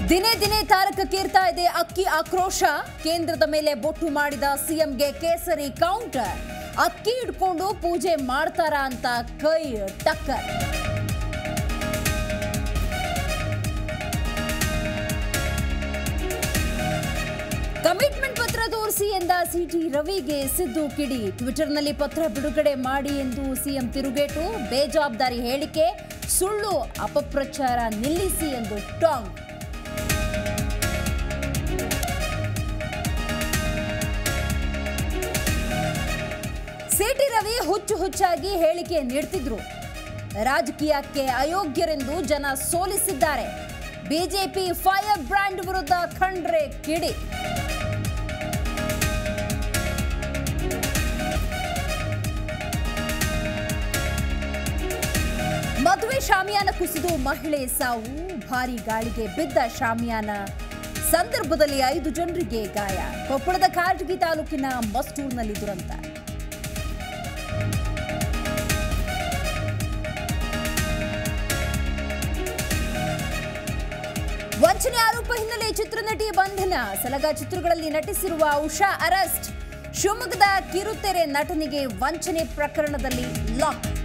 ದಿನೇ ದಿನೇ ತಾರಕಕ್ಕೇರ್ತಾ ಇದೆ ಅಕ್ಕಿ ಆಕ್ರೋಶ ಕೇಂದ್ರದ ಮೇಲೆ ಬೊಟ್ಟು ಮಾಡಿದ ಸಿಎಂಗೆ ಕೇಸರಿ ಕೌಂಟರ್ ಅಕ್ಕಿ ಹಿಡ್ಕೊಂಡು ಪೂಜೆ ಮಾಡ್ತಾರಾ ಅಂತ ಕೈ ಟಕ್ಕರ್ ಕಮಿಟ್ಮೆಂಟ್ ಪತ್ರ ತೋರಿಸಿ ಎಂದ ಸಿಟಿ ರವಿಗೆ ಸಿದ್ದು ಕಿಡಿ ಟ್ವಿಟರ್ನಲ್ಲಿ ಪತ್ರ ಬಿಡುಗಡೆ ಮಾಡಿ ಎಂದು ಸಿಎಂ ತಿರುಗೇಟು ಬೇಜವಾಬ್ದಾರಿ ಹೇಳಿಕೆ ಸುಳ್ಳು ಅಪಪ್ರಚಾರ ನಿಲ್ಲಿಸಿ ಎಂದು ಟಾಂಗ್ ಸಿಟಿ ರವಿ ಹುಚ್ಚು ಹುಚ್ಚಾಗಿ ಹೇಳಿಕೆ ನೀಡ್ತಿದ್ರು ರಾಜಕೀಯಕ್ಕೆ ಅಯೋಗ್ಯರೆಂದು ಜನ ಸೋಲಿಸಿದ್ದಾರೆ ಬಿಜೆಪಿ ಫೈರ್ ಬ್ರ್ಯಾಂಡ್ ವಿರುದ್ಧ ಖಂಡ್ರೆ ಕಿಡಿ ಮದುವೆ ಶಾಮಿಯಾನ ಕುಸಿದು ಮಹಿಳೆ ಸಾವು ಭಾರಿ ಗಾಳಿಗೆ ಬಿದ್ದ ಶಾಮಿಯಾನ ಸಂದರ್ಭದಲ್ಲಿ ಐದು ಜನರಿಗೆ ಗಾಯ ಕೊಪ್ಪಳದ ಕಾರಟಗಿ ತಾಲೂಕಿನ ಮಸ್ತೂರ್ನಲ್ಲಿ ದುರಂತ ವಂಚನೆ ಆರೋಪ ಹಿನ್ನೆಲೆ ಚಿತ್ರನಟಿ ಬಂಧನ ಸಲಗ ಚಿತ್ರಗಳಲ್ಲಿ ನಟಿಸಿರುವ ಉಷಾ ಅರೆಸ್ಟ್ ಶಿವಮೊಗ್ಗದ ಕಿರುತೆರೆ ನಟನಿಗೆ ವಂಚನೆ ಪ್ರಕರಣದಲ್ಲಿ ಲಾಕ್